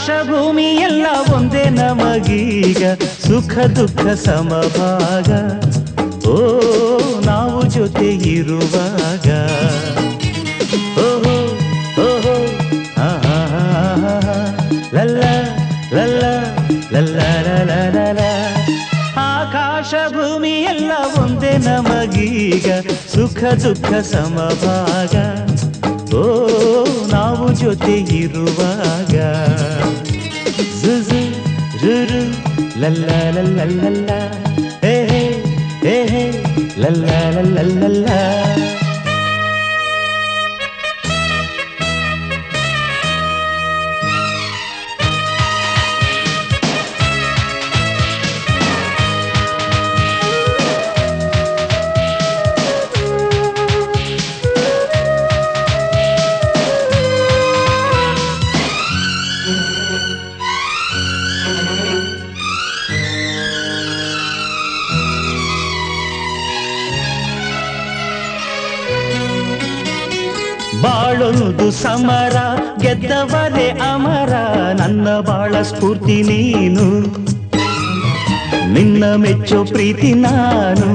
ಆಕಾಶ ಭೂಮಿ ಎಲ್ಲ ಒಂದೇ ನಮಗೀಗ ಸುಖ ದುಃಖ ಸಮಭಾಗ ಓ ನಾವು ಜೊತೆ ಇರುವಾಗ ಓಹೋ ಓಹೋ ಆ, ಆ, ಆ, ಆ, ಆ. ಲಲ್ಲ ಲಲ್ಲ ಲಲ್ಲ ಲಲ ಲಲ. ಆಕಾಶ ಭೂಮಿ ಎಲ್ಲ ಒಂದೇ ನಮಗೀಗ ಸುಖ ದುಃಖ ಸಮಭಾಗ ಓ ನಾವು ಜೊತೆ ಇರುವಾಗ ಜುಜು ರುರು ಲಲ್ಲ ಲಲ್ಲ ಲಲ್ಲ ಹೇ ಹೇ ಹೇ ಹೇ ಲಲ್ಲ ಲಲ್ಲ ಲಲ್ಲ ಬಾಳೊಂದು ಸಮರ ಗೆದ್ದವರೇ ಅಮರ ನನ್ನ ಬಾಳ ಸ್ಫೂರ್ತಿ ನೀನು ನಿನ್ನ ಮೆಚ್ಚೋ ಪ್ರೀತಿ ನಾನು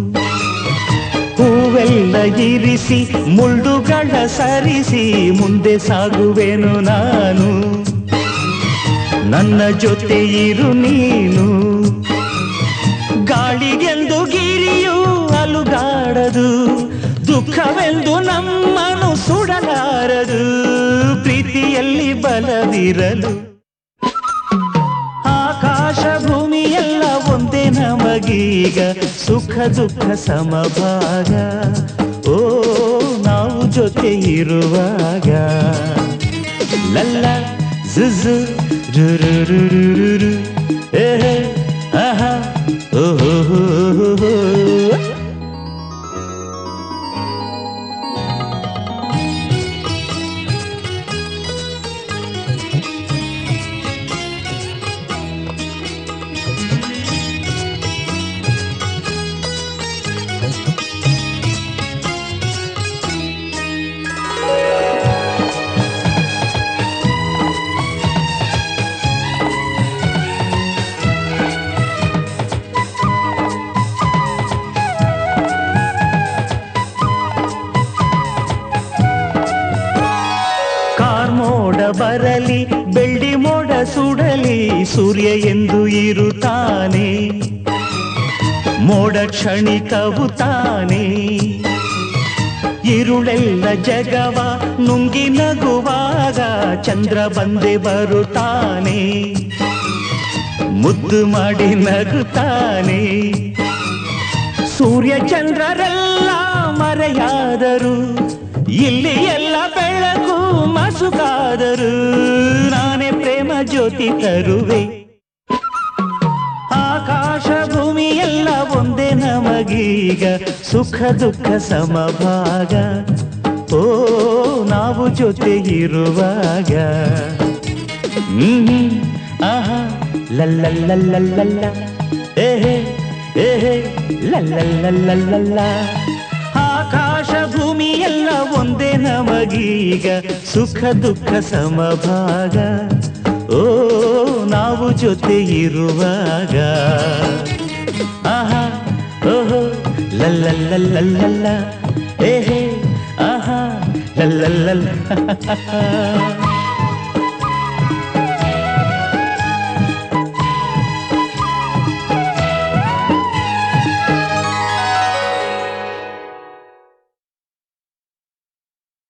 ಹೂವೆಲ್ಲ ಇರಿಸಿ ಮುಳ್ಳುಗಳ ಸರಿಸಿ ಮುಂದೆ ಸಾಗುವೆನು ನಾನು ನನ್ನ ಜೊತೆ ಇರು ನೀನು ಗಾಳಿಗೆಂದು ಗಿರಿಯು ಅಲುಗಾಡದು ದುಃಖವೆಂದು ನಮ್ಮನು ಸುಡಲಾರದು ಪ್ರೀತಿಯಲ್ಲಿ ಬಲವಿರಲು ಆಕಾಶ ಭೂಮಿ ಎಲ್ಲ ಒಂದೇ ನಮಗೀಗ ಸುಖ ದುಃಖ ಸಮಭಾಗ ಓ ನಾವು ಜೊತೆ ಇರುವಾಗ ಲಲ್ಲ ಜುಜು ರುರು ರುರು ರುರು ಏ ಹೇ, ಆಹಾ ಓಹೋ ಹೋ ಹೋ ಹೋ. ಕಾರ್ಮೋಡ ಬರಲಿ ಬೆಳ್ಳಿ ಮೋಡ ಸುಡಲಿ ಸೂರ್ಯ ಎಂದು ಇರುತ್ತಾನೆ ಮೋಡ ಕ್ಷಣಿಕವು ತಾನೆ ಇರುಳೆಲ್ಲ ಜಗವ ನುಂಗಿ ನಗುವಾಗ ಚಂದ್ರ ಬಂದೆ ಬರುತ್ತಾನೆ ಮುದ್ದು ಮಾಡಿ ನಗುತ್ತಾನೆ ಸೂರ್ಯ ಚಂದ್ರರೆಲ್ಲ ಮರೆಯಾದರು ಇಲ್ಲಿ ಎಲ್ಲ ಬೆಳಕು ಮಸುಕಾದರು ನಾನೇ ಪ್ರೇಮ ಜ್ಯೋತಿ ತರುವೆ ಆಕಾಶ ಭೂಮಿ ಎಲ್ಲ ಒಂದೇ ನಮಗೀಗ ಸುಖ ದುಃಖ ಸಮಭಾಗ ಓ ನಾವು ಜೊತೆ ಇರುವಾಗ ಹ್ಮ್ ಆಹಾ ಲಲ್ಲಲ್ಲಲ್ಲಲ್ಲ ಏಹೇ ಏಹೇ ಲಲ್ಲಲ್ಲಲ್ಲಲ್ಲ ಆಕಾಶ ಭೂಮಿ ಎಲ್ಲ ಒಂದೇ ನಮಗೀಗ ಸುಖ ದುಃಖ ಸಮಭಾಗ ಓ ನಾವು ಜೊತೆ ಇರುವಾಗ ಆಹಾ ಓಹೋ ಲಲ್ಲಲ್ಲಲ್ಲಲ್ಲ ಏಹೇ ಆಹಾ ಲಲ್ಲಲ್ಲ